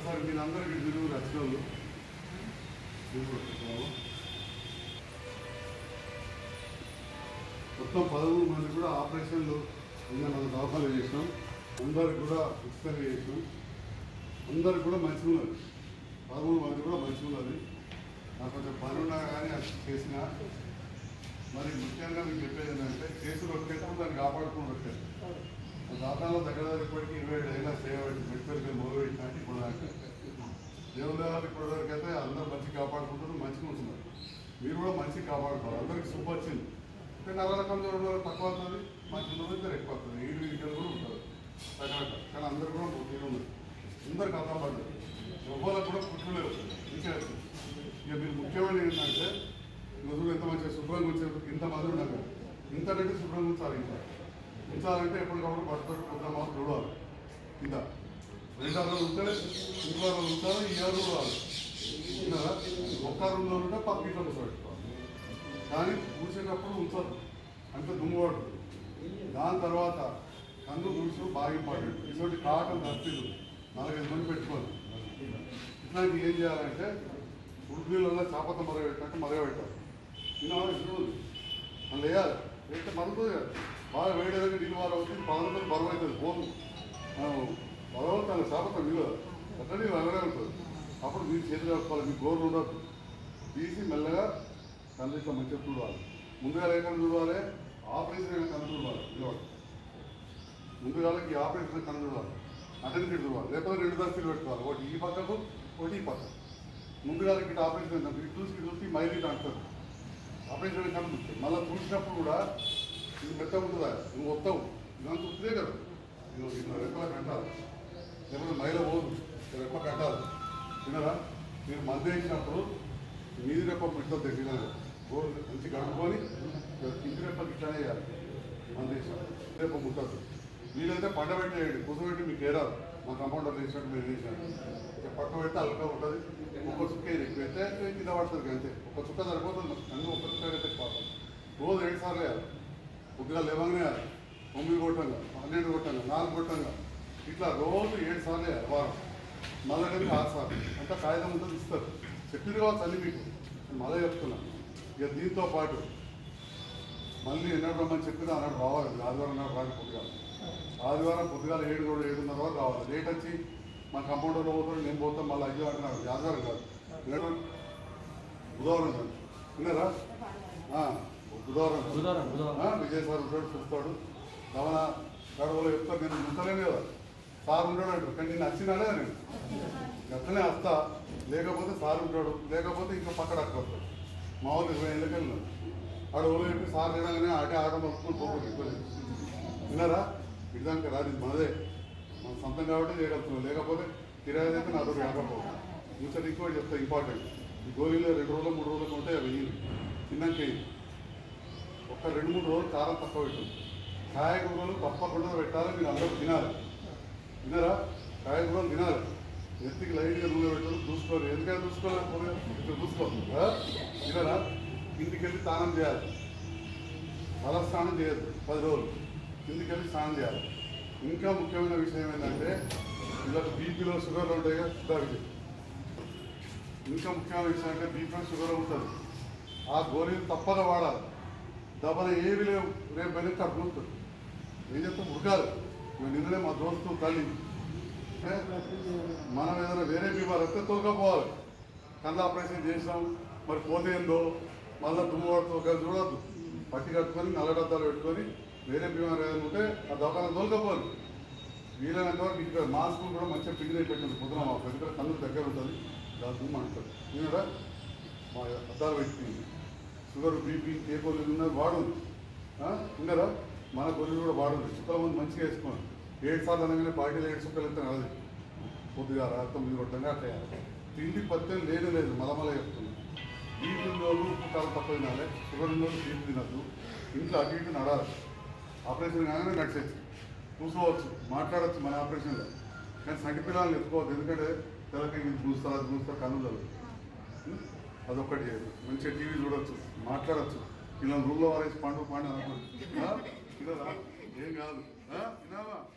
ఒకసారి మీరు అందరికీ తిరుగు రచనలు మొత్తం పదమూడు మంది కూడా ఆపరేషన్లు నిన్న మనం దాఖలు చేసినాం అందరికి కూడా ఉచితంగా చేసినాం అందరికి కూడా మంచిగా ఉన్నది పదమూడు మంది కూడా మంచిగా ఉన్నది నాకు కొంచెం పని ఉన్నా కానీ అది చేసిన మరి ముఖ్యంగా మీకు చెప్పేది ఏంటంటే కేసులు వచ్చేటప్పుడు దాన్ని కాపాడుకుని వచ్చారు దాదాపు దగ్గర దగ్గర ఇప్పటికీ ఇరవై ఏడు అయినా సేవ మెడికల్ మొదలు పెట్టినట్టు ఇప్పుడు దాకా దేవుని దేవాలి ఇప్పటి వరకు అయితే అందరూ మంచి కాపాడుకుంటారు మంచిగా ఉంటున్నారు మీరు కూడా మంచిగా కాపాడుకోవాలి అందరికి సూప్ వచ్చింది అంటే నల్ల రకం జ్వరం తక్కువ అవుతుంది మంచి ఇద్దరు ఎక్కువ అవుతుంది ఏడు వీడికలు కూడా ఉంటారు రకరకాల కానీ అందరు కూడా పుట్టిన ఉన్నారు అందరికి అర్థం పడ్డారు ఎవరికి కూడా పుట్టులేవు ఇంకేసి ఇక మీరు ముఖ్యమైన ఏంటంటే రోజులు ఎంత మంచిగా శుభ్రంగా ఉంచారు ఇంతమంది ఉన్నారు ఇంత కంటే శుభ్రంగా ఉంచాలి ఇంకా ఉంచాలంటే ఎప్పటికప్పుడు పట్టుకొని కొంత మాత్రం చూడాలి కింద రెండు రోజులు ఉంటే ఇంకో రోజు ఉంటారు ఈ ఆరు రాదు విన్నారా? ఒక్క రూమ్లో ఉంటే పక్కింట్లో పెట్టుకోవాలి కానీ కూర్చేటప్పుడు ఉంచదు అంటే దుమ్ము పడుతుంది దాని తర్వాత కన్ను దుడుచు బాగా ఇంపార్టెంట్ ఇటువంటి కాటన్ దస్తీలు నాలుగైదు మంది పెట్టుకోవాలి ఇట్లాంటివి ఏం చేయాలంటే ఉడుకులలో చాపత మరగబెట్టినట్టు మరగబెట్టాలి తిన్నా ఇప్పుడు మనం వేయాలి వేస్తే మరుగుతుంది కదా బాగా వేడేదాకా నీళ్ళు వారు అవుతుంది పదకొండు బరువు అవుతుంది పోను బలవంతాన్ని చాపత నీళ్ళు అట్లా నీళ్ళు అలాగే ఉంటుంది అప్పుడు మీరు చేతులు కట్టుకోవాలి మీ గోర్లు ఉండదు తీసి మెల్లగా కళ్ళు ఇట్లా మంచిగా చూడాలి ముందుగా లేకుండా చూడాలి ఆపరేషన్ అయినా కన్ను చూడాలి నిలబడి ముందుగా ఈ ఆపరేషన్ కన్ను చూడాలి అటెండ్ చూడాలి లేకపోతే రెండు దస్తులు పెట్టుకోవాలి ఒకటి ఈ పక్కకు ఒకటి ఈ పక్కకు ముందుగా ఇట్లా ఆపరేషన్ అయింది ఇటు చూసి ఇటు చూసి మైలు ఇటు అంటారు ఆపరేషన్ కనిపిస్తుంది మళ్ళీ చూసినప్పుడు కూడా ఇది మెత్త ఉంటుందా నువ్వు వస్తావు ఇదంతా ఉత్తిదే కదా నువ్వు ఇట్లా రెప్పలా కట్టాలి లేకపోతే మైల పోదు ఇట్లా రెప్ప కట్టాలి వినరా మీరు మంది వేసినప్పుడు మీది రెప్ప ఇట్లా దగ్గర గోరు మంచి కడుక్కొని ఇంటి రెప్పకి ఇట్లానే వేయాలి మంది వేసినప్పుడు రెప్ప ముట్టద్దు వీలైతే పంట పెట్టేయండి కూర్చోబెట్టి మీకు ఏరాదు మా కంపౌండర్ వేసినట్టు మీరు వేసినట్టు ఇక పక్క పెడితే అల్లుగా ఉంటుంది ఒక్క చుక్క ఇది ఎక్కువ అయితే కింద పడుతుంది అంతే ఒక చుక్క సరిపోతుంది అన్ని ఒక్క చుక్క అయితే పోతుంది రోజు ఏడు సార్లు వేయాలి పొద్దుగా లేవగానే వేయాలి తొమ్మిది కొట్టంగా పన్నెండు కొట్టంగా నాలుగు కొట్టంగా ఇట్లా రోజు ఏడు సార్లు వేయాలి వారం మళ్ళీ కలిపి ఆరు సార్లు అంతా కాగితం ఉంటుంది ఇస్తారు చెప్పిరు కావచ్చు అన్ని మీకు మళ్ళీ చెప్తున్నా ఇక దీంతో పాటు మళ్ళీ ఎన్నడు రమ్మని చెప్పినా అన్నాడు రావాలి ఆదివారం నాడు రాని పొద్దుగా ఆదివారం పొద్దుగాల ఏడు కూడా ఏడున్నర వరకు రావాలి లేట్ వచ్చి మా కంపౌండర్లో పోతాడు నేను పోతాం మళ్ళీ అయ్యో అంటున్నాడు ఆదివారం కాదు ఏడు బుధవారం కాదు విన్నారా ఆ, బుధవారం కాదు. బుధవారం, బుధవారం. ఆ, విజయ్ సార్ ఉంటాడు చూస్తాడు రమణ గడవలో చెప్తాడు నేను ఉంటలేను కదా సార్ ఉంటాడు అంటాడు కానీ నేను వచ్చినాడే నేను అట్లనే వస్తా లేకపోతే సార్ ఉంటాడు లేకపోతే ఇంకా పక్కన అక్కడ మా వాళ్ళు ఇరవై ఏళ్ళకి వెళ్ళినాడు ఆడ ఊళ్ళో చెప్పి సార్ లేడగానే ఆటే ఆట మొత్తుకుని పోకూడదు విన్నారా ఇదానికి రాదు ఇది మనదే మన సొంతం కాబట్టి చేయగలుగుతున్నాం లేకపోతే కిరాయి అయితే నాతో కాకపోతే ఇంకోటి ఇంకోటి చెప్తా ఇంపార్టెంట్ ఈ గోళీలో రెండు రోజులు మూడు రోజులకు ఉంటే అవి వేయండి తిన్నాక వేయండి. ఒక్క రెండు మూడు రోజులు కారం తక్కువ పెట్టండి కాయగూరలు తప్పకుండా పెట్టాలి మీరు అందరూ తినాలి తినరా కాయగూరలు తినాలి ఎత్తికి లైట్గా నూనె పెట్టాలి చూసుకోవాలి ఎందుకంటే చూసుకోవాలి ఇట్లా చూసుకోవాలి ఆ? తినరా ఇంటికి వెళ్ళి స్నానం చేయాలి తల స్నానం చేయొద్దు పది రోజులు కిందికి వెళ్ళి స్నానం చేయాలి ఇంకా ముఖ్యమైన విషయం ఏంటంటే ఇలా బీపీలో షుగర్లు ఉంటాయి కదా దానికి ఇంకా ముఖ్యమైన విషయం అంటే బీపీలో షుగర్ ఉంటుంది ఆ గోళీలు తప్పక వాడాలి దబన ఏవి లేవు రేపు వెనక్కి అట్లా ఉంటుంది ఏం చెప్తాం ఉడకాలి ఇవి నిన్ననే మా దోస్తు తల్లి ఏ? మనం ఏదైనా వేరే బీమార్ వస్తే తోలుకపోవాలి కంద ఆపరేషన్ చేసినాం మరి పోతే ఏందో మళ్ళీ దుమ్ము పడుతుంది ఒక చూడొద్దు పట్టి కట్టుకొని నల్ల డబ్బాలు పెట్టుకొని వేరే బీమార్ ఏదైనా ఉంటే ఆ దవాఖాన తోలుకపోవాలి వీలైనంత వరకు ఇక్కడ మాస్క్ కూడా మంచిగా పిండి పెట్టింది పొద్దున మా పెద్ద కన్ను దగ్గర ఉంటుంది దాని దుమ్ము అంటారు విన్నారా మా అద్దాలు పెట్టి షుగర్ బీపీ ఏ గోళీలు ఉన్నా వాడు విన్నారా మన గొర్రెలు కూడా వాడు చుక్కల మంది మంచిగా వేసుకోండి ఏడు సార్లు అనగానే పార్టీలో ఏడు చుక్కలు వెళ్తే అది పొద్దుగా రా తొమ్మిది కొట్టంగా అట్లా వేయాలి. తిండి పత్యం లేని లేదు మలమల చెప్తుంది బీపీ ఉన్నోళ్ళు ఉప్పు కాలం తక్కువ తినాలి షుగర్ ఉన్నోళ్ళు బీపీ తినద్దు ఇంట్లో అటు ఇటు నడాలి ఆపరేషన్ కాగానే నడిచేచ్చు కూర్చోవచ్చు మాట్లాడచ్చు మన ఆపరేషన్లో కానీ సంటి పిల్లల్ని ఎత్తుకోవద్దు ఎందుకంటే తెలకి ఇది చూస్తారు అది చూస్తారు కన్నులు ఉం? అదొక్కటి చేయదు మంచిగా టీవీ చూడొచ్చు మాట్లాడచ్చు ఇలా రూమ్లో వారేసి పండు పండు అనుకోండి తినరా ఏం కాదు ఆ? తినావా